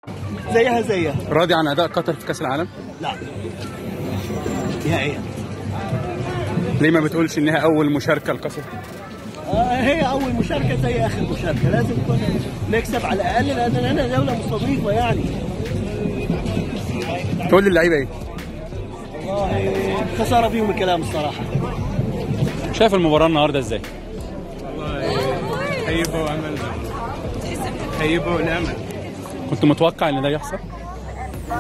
زيها زيها راضي عن اداء قطر في كاس العالم لا نهائيا ليه ما بتقولش انها اول مشاركه لقطر آه هي اول مشاركه زي اخر مشاركه لازم كنا نكسب على الاقل لان انا دوله مستضيفه يعني تقول للعيبه ايه والله خساره فيهم الكلام الصراحه شايف المباراه النهارده ازاي هيبوا امل هيبوا الامل كنت متوقع ان ده يحصل 90%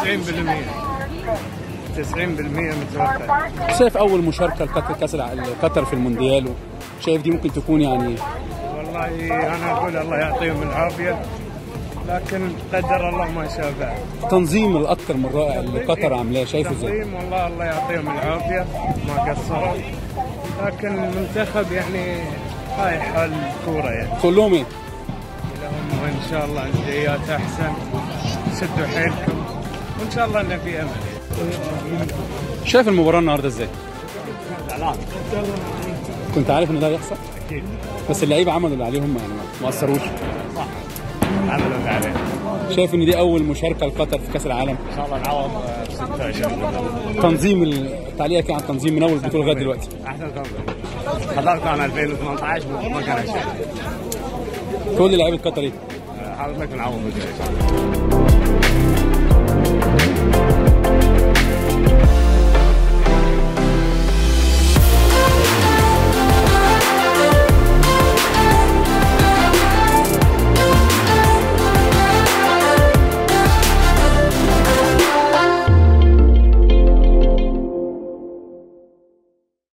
90% متوقع شايف اول مشاركه لقطر كاس الع- قطر في المونديال شايف دي ممكن تكون يعني والله انا اقول الله يعطيهم العافيه لكن قدر الله ما شاء فعل تنظيم الاكثر من رائع اللي قطر عاملاه شايفه ازاي تنظيم والله الله يعطيهم العافيه ما قصروا لكن المنتخب يعني هاي حال الكوره يعني تقول لهم ايه لهم ان شاء الله الجايات احسن سدوا حيلكم وان شاء الله انه في امل شايف المباراه النهارده ازاي كنت عارف ان ده هيحصل اكيد بس اللعيبه عملوا اللي عليهم يعني ما قصروش عملوا اللي عليه شايف ان دي اول مشاركه لقطر في كاس العالم ان شاء الله نعوض 26 تنظيم ال- تعليقك عن تنظيم من اول البطوله لغايه دلوقتي احسن تنظيم حضرت انا 2018 ما كان هالشيء تقول للعيبه قطر ايه حضرتك نعوض الجاي